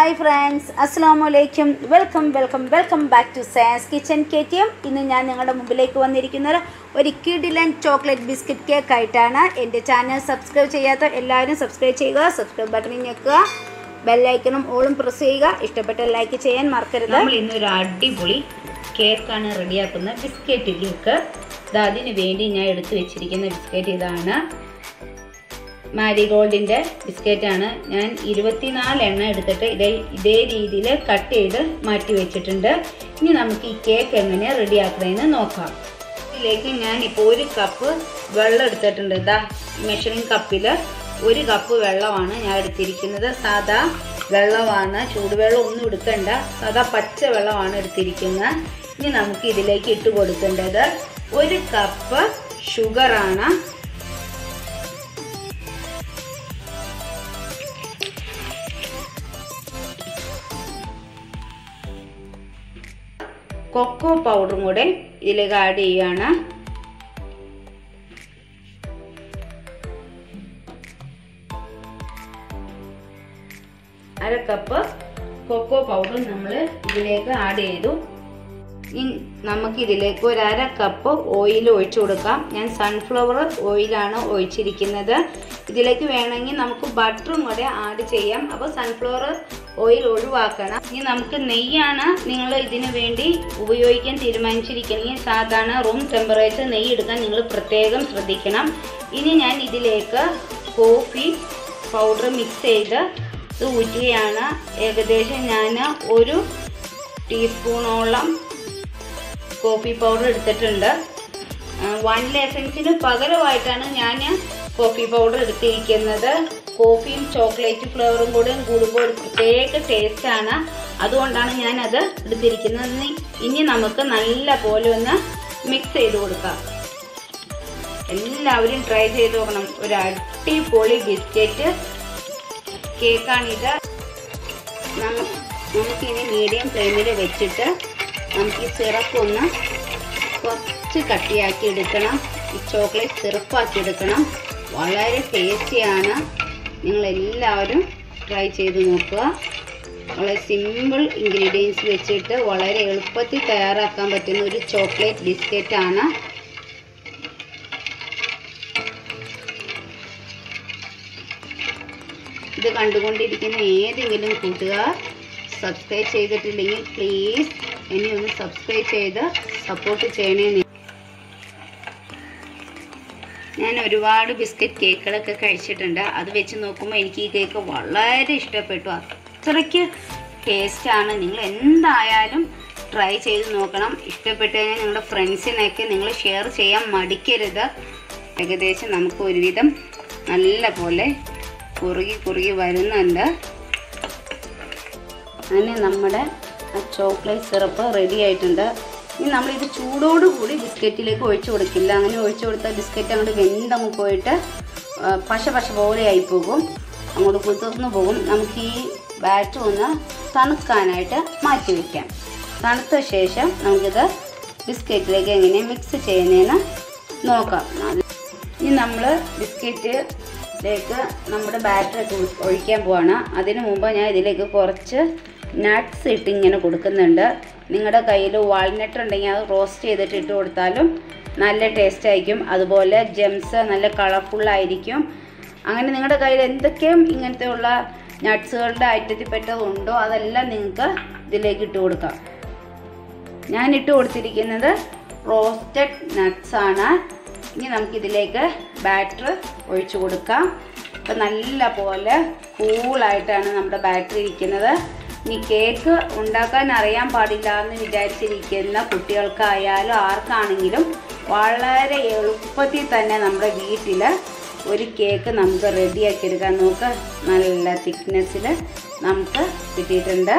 Hi friends അസ്സാം വലൈക്കും welcome welcome welcome back to science kitchen K T M ഇന്ന് ഞാൻ നിങ്ങളുടെ മുമ്പിലേക്ക് വന്നിരിക്കുന്നത് ഒരു കിഡിലൻ ചോക്ലേറ്റ് ബിസ്ക്കറ്റ് കേക്ക് ആയിട്ടാണ് എൻ്റെ ചാനൽ സബ്സ്ക്രൈബ് ചെയ്യാത്ത എല്ലാവരും സബ്സ്ക്രൈബ് ചെയ്യുക സബ്സ്ക്രൈബ് ബട്ടണിൽ ഞെക്കുക ബെല്ലൈക്കണും ഓളും പ്രസ് ചെയ്യുക ഇഷ്ടപ്പെട്ട ലൈക്ക് ചെയ്യാൻ മറക്കരുത് നമ്മൾ ഇന്നൊരു അടിപൊളി കേക്കാണ് റെഡിയാക്കുന്നത് ബിസ്ക്കറ്റ് കേക്ക് ഇത് അതിന് വേണ്ടി ഞാൻ എടുത്തു വെച്ചിരിക്കുന്ന ബിസ്ക്കറ്റ് ഇതാണ് മാരിഗോൾഡിൻ്റെ ബിസ്ക്കറ്റാണ് ഞാൻ ഇരുപത്തിനാല് എണ്ണ എടുത്തിട്ട് ഇതേ ഇതേ രീതിയിൽ കട്ട് ചെയ്ത് മാറ്റി വെച്ചിട്ടുണ്ട് ഇനി നമുക്ക് ഈ കേക്ക് എങ്ങനെ റെഡിയാക്കണമെന്ന് നോക്കാം ഇതിലേക്ക് ഞാൻ ഇപ്പോൾ ഒരു കപ്പ് വെള്ളം എടുത്തിട്ടുണ്ട് ഇതാ മെഷറിംഗ് കപ്പിൽ ഒരു കപ്പ് വെള്ളമാണ് ഞാൻ എടുത്തിരിക്കുന്നത് സാധാ വെള്ളമാണ് ചൂടുവെള്ളം ഒന്നും എടുക്കണ്ട സാധാ പച്ച വെള്ളമാണ് എടുത്തിരിക്കുന്നത് ഇനി നമുക്ക് ഇതിലേക്ക് ഇട്ട് കൊടുക്കേണ്ടത് ഒരു കപ്പ് ഷുഗറാണ് കൊക്കോ പൗഡറും കൂടെ ഇതിലേക്ക് ആഡ് ചെയ്യുകയാണ് അര കപ്പ് കൊക്കോ പൗഡർ നമ്മൾ ഇതിലേക്ക് ആഡ് ചെയ്തു ഇനി നമുക്ക് ഇതിലേക്ക് ഒരു അര കപ്പ് ഓയിൽ ഒഴിച്ചു കൊടുക്കാം ഞാൻ സൺഫ്ലവർ ഓയിലാണ് ഒഴിച്ചിരിക്കുന്നത് ഇതിലേക്ക് വേണമെങ്കിൽ നമുക്ക് ബട്ടറും കൂടെ ആഡ് ചെയ്യാം അപ്പോൾ സൺഫ്ലവർ ഓയിൽ ഒഴിവാക്കണം ഇനി നമുക്ക് നെയ്യാണ് നിങ്ങൾ ഇതിനു വേണ്ടി ഉപയോഗിക്കാൻ തീരുമാനിച്ചിരിക്കണമെങ്കിൽ സാധാരണ റൂം ടെമ്പറേച്ചർ നെയ്യ് എടുക്കാൻ നിങ്ങൾ പ്രത്യേകം ശ്രദ്ധിക്കണം ഇനി ഞാൻ ഇതിലേക്ക് കോഫി പൗഡർ മിക്സ് ചെയ്ത് ഇത് ഊറ്റുകയാണ് ഏകദേശം ഞാൻ ഒരു ടീസ്പൂണോളം കോഫി പൗഡർ എടുത്തിട്ടുണ്ട് വനില എസൻസിന് പകരമായിട്ടാണ് ഞാൻ കോഫി പൗഡർ എടുത്തിരിക്കുന്നത് കോഫിയും ചോക്ലേറ്റ് ഫ്ലേവറും കൂടെ കൂടുമ്പോൾ ഒരു പ്രത്യേക ടേസ്റ്റാണ് അതുകൊണ്ടാണ് ഞാൻ അത് എടുത്തിരിക്കുന്നത് ഇനി നമുക്ക് നല്ല പോലെ ഒന്ന് മിക്സ് ചെയ്ത് കൊടുക്കാം എല്ലാവരും ട്രൈ ചെയ്ത് നോക്കണം ഒരു അടിപൊളി ബിസ്ക്കറ്റ് കേക്കാണിത് നമുക്കിനി മീഡിയം ഫ്ലെയിമിൽ വെച്ചിട്ട് നമുക്ക് ഈ സിറപ്പ് ഒന്ന് കുറച്ച് കട്ടിയാക്കി എടുക്കണം ഈ ചോക്ലേറ്റ് സിറപ്പാക്കി എടുക്കണം വളരെ ടേസ്റ്റിയാണ് നിങ്ങളെല്ലാവരും ട്രൈ ചെയ്ത് നോക്കുക വളരെ സിമ്പിൾ ഇൻഗ്രീഡിയൻസ് വെച്ചിട്ട് വളരെ എളുപ്പത്തിൽ തയ്യാറാക്കാൻ പറ്റുന്ന ഒരു ചോക്ലേറ്റ് ബിസ്ക്കറ്റാണ് ഇത് കണ്ടുകൊണ്ടിരിക്കുന്ന ഏതെങ്കിലും കൂട്ടുകാർ സബ്സ്ക്രൈബ് ചെയ്തിട്ടില്ലെങ്കിൽ പ്ലീസ് എന്നെ ഒന്ന് സബ്സ്ക്രൈബ് ചെയ്ത് സപ്പോർട്ട് ചെയ്യണേ ഞാൻ ഒരുപാട് ബിസ്ക്കറ്റ് കേക്കുകളൊക്കെ കഴിച്ചിട്ടുണ്ട് അത് വെച്ച് നോക്കുമ്പോൾ എനിക്ക് ഈ കേക്ക് വളരെ ഇഷ്ടപ്പെട്ടു അത്രയ്ക്ക് ടേസ്റ്റാണ് നിങ്ങൾ എന്തായാലും ട്രൈ ചെയ്ത് നോക്കണം ഇഷ്ടപ്പെട്ട് കഴിഞ്ഞാൽ നിങ്ങളുടെ ഫ്രണ്ട്സിനൊക്കെ നിങ്ങൾ ഷെയർ ചെയ്യാൻ മടിക്കരുത് ഏകദേശം നമുക്ക് ഒരുവിധം നല്ല പോലെ കുറുകി കുറുകി വരുന്നുണ്ട് അങ്ങനെ നമ്മുടെ ആ ചോക്ലേറ്റ് സിറപ്പ് റെഡി ആയിട്ടുണ്ട് ഇനി നമ്മളിത് ചൂടോടുകൂടി ബിസ്ക്കറ്റിലേക്ക് ഒഴിച്ചു കൊടുക്കില്ല അങ്ങനെ ഒഴിച്ചു കൊടുത്താൽ ബിസ്ക്കറ്റ് അങ്ങോട്ട് വെന്തങ്ങ് പോയിട്ട് പശ പശ പോലെ ആയി പോകും അങ്ങോട്ട് കുതിർന്നു പോകും നമുക്ക് ഈ ബാറ്റർ ഒന്ന് തണുക്കാനായിട്ട് മാറ്റി വയ്ക്കാം തണുത്ത ശേഷം നമുക്കിത് ബിസ്ക്കറ്റിലേക്ക് എങ്ങനെ മിക്സ് ചെയ്യുന്നതെന്ന് നോക്കാം ഇനി നമ്മൾ ബിസ്ക്കറ്റിലേക്ക് നമ്മുടെ ബാറ്ററൊക്കെ ഒഴിക്കാൻ പോവാണ് അതിനു മുമ്പ് ഞാൻ ഇതിലേക്ക് കുറച്ച് നട്ട്സ് ഇട്ട് ഇങ്ങനെ കൊടുക്കുന്നുണ്ട് നിങ്ങളുടെ കയ്യിൽ വാൾനട്ട് ഉണ്ടെങ്കിൽ അത് റോസ്റ്റ് ചെയ്തിട്ട് ഇട്ട് കൊടുത്താലും നല്ല ടേസ്റ്റ് ആയിരിക്കും അതുപോലെ ജെംസ് നല്ല കളർഫുള്ളായിരിക്കും അങ്ങനെ നിങ്ങളുടെ കയ്യിൽ എന്തൊക്കെയും ഇങ്ങനത്തെ ഉള്ള നട്ട്സുകളുടെ ഐറ്റത്തിൽ പെട്ടതുണ്ടോ അതെല്ലാം നിങ്ങൾക്ക് ഇതിലേക്ക് ഇട്ട് കൊടുക്കാം ഞാൻ ഇട്ട് കൊടുത്തിരിക്കുന്നത് റോസ്റ്റഡ് നട്ട്സ് ആണ് ഇനി നമുക്കിതിലേക്ക് ബാറ്റർ ഒഴിച്ചു കൊടുക്കാം അപ്പം നല്ല പോലെ കൂളായിട്ടാണ് നമ്മുടെ ബാറ്ററി ഇരിക്കുന്നത് ഇനി കേക്ക് ഉണ്ടാക്കാൻ അറിയാൻ പാടില്ല എന്ന് വിചാരിച്ചിരിക്കുന്ന കുട്ടികൾക്കായാലും ആർക്കാണെങ്കിലും വളരെ എളുപ്പത്തിൽ തന്നെ നമ്മുടെ വീട്ടിൽ ഒരു കേക്ക് നമുക്ക് റെഡിയാക്കി എടുക്കാൻ നോക്ക് നല്ല തിക്നെസ്സിൽ നമുക്ക് കിട്ടിയിട്ടുണ്ട്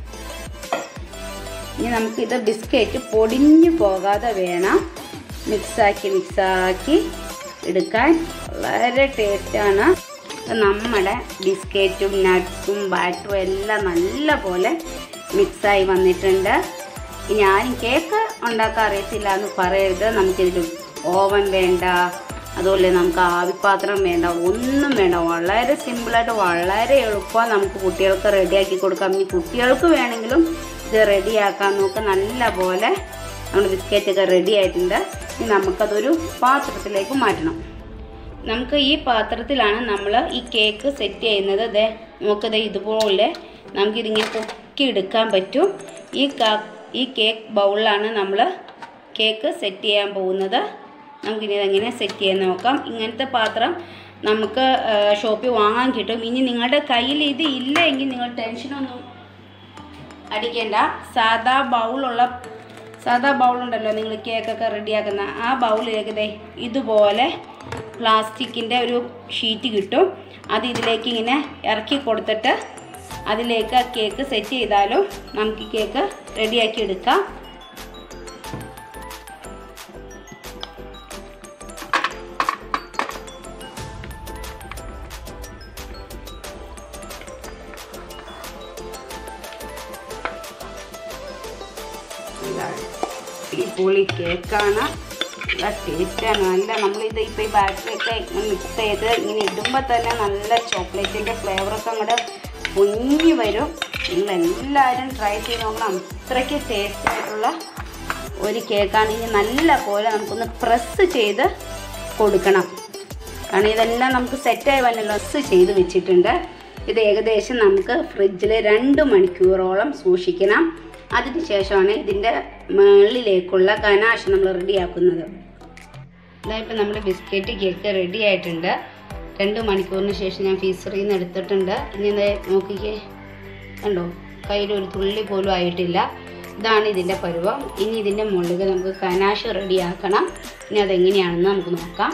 ഇനി നമുക്കിത് ബിസ്ക്കറ്റ് പൊടിഞ്ഞു പോകാതെ വേണം മിക്സാക്കി മിക്സാക്കി എടുക്കാൻ വളരെ ടേസ്റ്റാണ് നമ്മുടെ ബിസ്ക്കറ്റും നട്ട്സും ബാറ്ററും എല്ലാം നല്ല പോലെ മിക്സായി വന്നിട്ടുണ്ട് ഞാൻ കേക്ക് ഉണ്ടാക്കാൻ അറിയത്തില്ല എന്ന് പറയരുത് നമുക്കിതിൽ ഓവൻ വേണ്ട അതുപോലെ നമുക്ക് ആവിപ്പാത്രം വേണ്ട ഒന്നും വേണ്ട വളരെ സിമ്പിളായിട്ട് വളരെ എളുപ്പം നമുക്ക് കുട്ടികൾക്ക് റെഡിയാക്കി കൊടുക്കാം ഇനി കുട്ടികൾക്ക് വേണമെങ്കിലും ഇത് റെഡിയാക്കാൻ നോക്കുക നല്ല പോലെ നമ്മുടെ ബിസ്ക്കറ്റൊക്കെ റെഡി ആയിട്ടുണ്ട് ഇനി നമുക്കതൊരു പാത്രത്തിലേക്ക് മാറ്റണം നമുക്ക് ഈ പാത്രത്തിലാണ് നമ്മൾ ഈ കേക്ക് സെറ്റ് ചെയ്യുന്നത് ദേ നമുക്കത് ഇതുപോലെ നമുക്കിതിങ്ങനെ പൊക്കി എടുക്കാൻ പറ്റും ഈ കാ ഈ കേക്ക് ബൗളിലാണ് നമ്മൾ കേക്ക് സെറ്റ് ചെയ്യാൻ പോകുന്നത് നമുക്കിനി ഇതെങ്ങനെ സെറ്റ് ചെയ്യാൻ നോക്കാം ഇങ്ങനത്തെ പാത്രം നമുക്ക് ഷോപ്പിൽ വാങ്ങാൻ കിട്ടും ഇനി നിങ്ങളുടെ കയ്യിൽ ഇത് ഇല്ല എങ്കിൽ നിങ്ങൾ ടെൻഷനൊന്നും അടിക്കേണ്ട സാധാ ബൗളുള്ള സാധാ ബൗളുണ്ടല്ലോ നിങ്ങൾ കേക്കൊക്കെ റെഡിയാക്കുന്ന ആ ബൗളിലേക്ക് ദേ ഇതുപോലെ പ്ലാസ്റ്റിക്കിൻ്റെ ഒരു ഷീറ്റ് കിട്ടും അത് ഇതിലേക്ക് ഇങ്ങനെ ഇറക്കി കൊടുത്തിട്ട് അതിലേക്ക് ആ കേക്ക് സെറ്റ് ചെയ്താലും നമുക്ക് ഈ കേക്ക് റെഡിയാക്കി എടുക്കാം അടിപൊളി കേക്കാണ് നല്ല ടേസ്റ്റാണ് നല്ല നമ്മളിത് ഇപ്പോൾ ഈ ബാറ്ററിയൊക്കെ ഇങ്ങനെ മിക്സ് ചെയ്ത് ഇങ്ങനെ ഇടുമ്പോൾ തന്നെ നല്ല ചോക്ലേറ്റിൻ്റെ ഫ്ലേവറൊക്കെ അങ്ങോട്ട് പൊങ്ങി വരും നിങ്ങൾ എല്ലാവരും ട്രൈ ചെയ്ത് നോക്കണം അത്രയ്ക്ക് ടേസ്റ്റ് ആയിട്ടുള്ള ഒരു കേക്കാണ് ഇനി നല്ല പോലെ നമുക്കൊന്ന് പ്രസ് ചെയ്ത് കൊടുക്കണം കാരണം ഇതെല്ലാം നമുക്ക് സെറ്റായി വന്നല്ലോ പ്രസ് ചെയ്ത് വെച്ചിട്ടുണ്ട് ഇത് ഏകദേശം നമുക്ക് ഫ്രിഡ്ജിൽ രണ്ട് മണിക്കൂറോളം സൂക്ഷിക്കണം അതിന് ശേഷമാണ് ഇതിൻ്റെ മുകളിലേക്കുള്ള ഗനാശം നമ്മൾ റെഡിയാക്കുന്നത് ഇതായിപ്പോൾ നമ്മുടെ ബിസ്ക്കറ്റ് കേക്ക് റെഡി ആയിട്ടുണ്ട് രണ്ട് മണിക്കൂറിന് ശേഷം ഞാൻ ഫീസറിൽ നിന്ന് എടുത്തിട്ടുണ്ട് ഇനി ഇത് നോക്കിക്കേ കണ്ടോ കയ്യിൽ ഒരു തുള്ളി പോലും ആയിട്ടില്ല ഇതാണ് ഇതിൻ്റെ പരുവം ഇനി ഇതിൻ്റെ മുകളിൽ നമുക്ക് കനാശ് റെഡിയാക്കണം ഇനി അതെങ്ങനെയാണെന്ന് നമുക്ക് നോക്കാം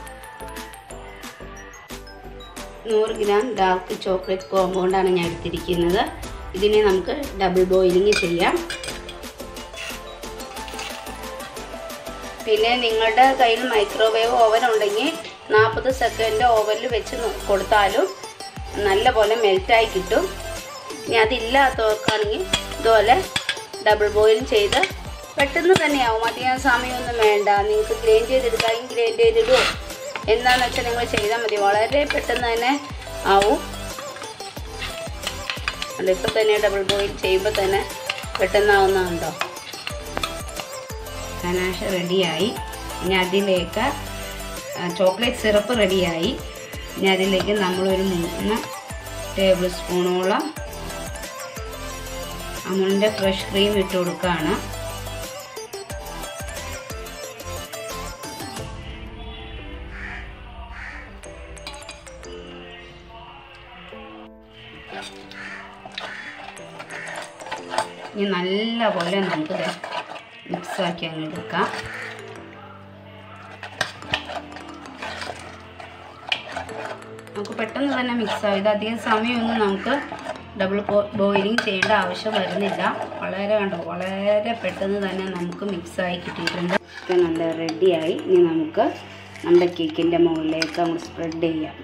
നൂറ് ഗ്രാം ഡാർക്ക് ചോക്ലേറ്റ് കോമ്പൗണ്ടാണ് ഞാൻ എടുത്തിരിക്കുന്നത് ഇതിനെ നമുക്ക് ഡബിൾ ബോയിലിംഗ് ചെയ്യാം പിന്നെ നിങ്ങളുടെ കയ്യിൽ മൈക്രോവേവ് ഓവൻ ഉണ്ടെങ്കിൽ നാൽപ്പത് സെക്കൻഡ് ഓവനിൽ വെച്ച് നോ- കൊടുത്താലും നല്ല പോലെ മെൽറ്റായി കിട്ടും ഇനി അതില്ലാത്തവർക്കാണെങ്കിൽ ഇതുപോലെ ഡബിൾ ബോയിൽ ചെയ്ത് പെട്ടെന്ന് തന്നെയാവും അധികം സമയമൊന്നും വേണ്ട നിങ്ങൾക്ക് ഗ്രൈൻഡ് ചെയ്തെടുക്കാം ഗ്രൈൻഡ് ചെയ്തിടുമോ എന്താണെന്ന് വെച്ചാൽ നിങ്ങൾ ചെയ്താൽ മതി വളരെ പെട്ടെന്ന് തന്നെ ആവും അല്ല ഇപ്പം തന്നെ ഡബിൾ ബോയിൽ ചെയ്യുമ്പോൾ തന്നെ പെട്ടെന്നാവുന്നതുണ്ടോ കനാശ റെഡിയായി ഇനി അതിലേക്ക് ആ, ചോക്ലേറ്റ് സിറപ്പ് റെഡിയായി ഇനി അതിലേക്ക് നമ്മളൊരു മൂന്ന് ടേബിൾ സ്പൂണോളം അമുലിൻ്റെ ഫ്രഷ് ക്രീം ഇട്ട് കൊടുക്കുകയാണ് ഇനി നല്ല പോലെ നമുക്ക് മിക്സാക്കി അങ്ങ് എടുക്കാം നമുക്ക് പെട്ടെന്ന് തന്നെ മിക്സ് ആവും ഇത് അധികം സമയമൊന്നും നമുക്ക് ഡബിൾ ബോയിലിംഗ് ചെയ്യേണ്ട ആവശ്യം വരുന്നില്ല വളരെ കണ്ടോ വളരെ പെട്ടെന്ന് തന്നെ നമുക്ക് മിക്സായി കിട്ടിയിട്ടുണ്ട് ഒക്കെ നല്ല റെഡിയായി ഇനി നമുക്ക് നമ്മുടെ കേക്കിൻ്റെ മുകളിലേക്ക് അങ്ങോട്ട് സ്പ്രെഡ് ചെയ്യാം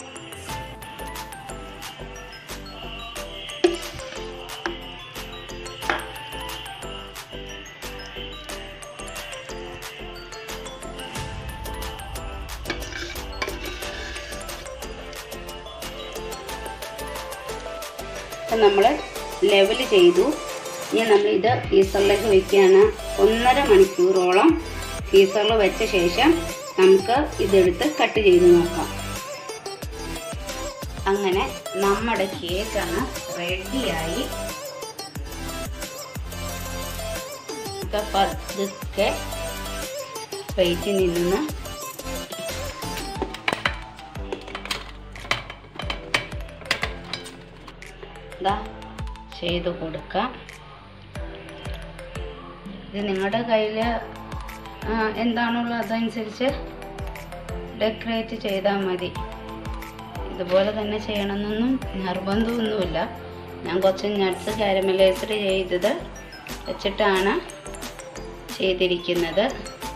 അപ്പം നമ്മൾ ലെവൽ ചെയ്തു ഇനി നമ്മൾ ഇത് ഫീസറിലേക്ക് വെക്കുകയാണ് ഒന്നര മണിക്കൂറോളം ഫീസറിൽ വെച്ച ശേഷം നമുക്ക് ഇതെടുത്ത് കട്ട് ചെയ്ത് നോക്കാം അങ്ങനെ നമ്മുടെ കേക്കാണ് റെഡിയായി ഒക്കെ പതുക്കെ പ്ലേറ്റിൽ നിന്ന് ഇതാ ചെയ്ത് കൊടുക്കാം ഇത് നിങ്ങളുടെ കയ്യിൽ എന്താണുള്ളത് അതനുസരിച്ച് ഡെക്കറേറ്റ് ചെയ്താൽ മതി ഇതുപോലെ തന്നെ ചെയ്യണമെന്നൊന്നും നിർബന്ധമൊന്നുമില്ല ഞാൻ കുറച്ച് നട്ട്സ് കാരമലൈസർ ചെയ്തത് വെച്ചിട്ടാണ് ചെയ്തിരിക്കുന്നത്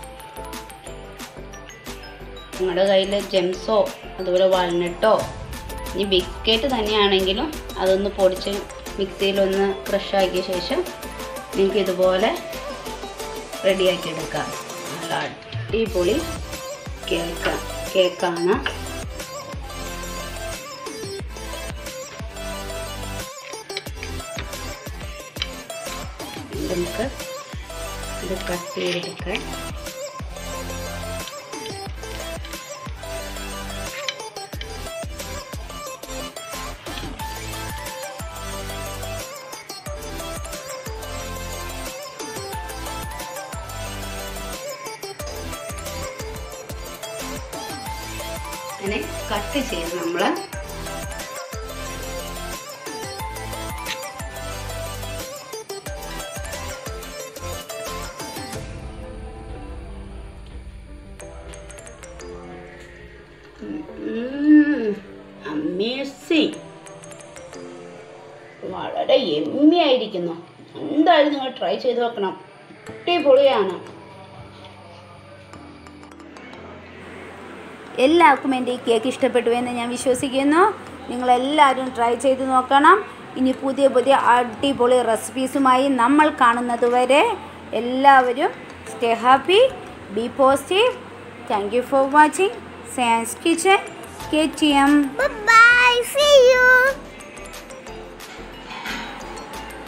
നിങ്ങളുടെ കയ്യിൽ ജെംസോ അതുപോലെ വാൾനട്ടോ ഇനി ബിസ്ക്കറ്റ് തന്നെയാണെങ്കിലും അതൊന്ന് പൊടിച്ച് മിക്സിയിലൊന്ന് ക്രഷാക്കിയ ശേഷം നിങ്ങൾക്ക് ഇതുപോലെ റെഡിയാക്കി എടുക്കാം നല്ല അടിപൊളി കേൾക്കാം കേക്കാണ് നമുക്ക് ഇത് കട്ട് ചെയ്തെടുക്കാം അങ്ങനെ കട്ട് ചെയ്ത് നമ്മൾ അമേസിങ് വളരെ എമ്മി ആയിരിക്കുന്നു എന്തായാലും നിങ്ങൾ ട്രൈ ചെയ്ത് നോക്കണം അടിപൊളിയാണ് എല്ലാവർക്കും എൻ്റെ ഈ കേക്ക് ഇഷ്ടപ്പെട്ടു എന്ന് ഞാൻ വിശ്വസിക്കുന്നു നിങ്ങളെല്ലാവരും ട്രൈ ചെയ്ത് നോക്കണം ഇനി പുതിയ പുതിയ അടിപൊളി റെസിപ്പീസുമായി നമ്മൾ കാണുന്നത് വരെ എല്ലാവരും stay happy be positive thank you for watching science kitchen K T M Bye bye. See you.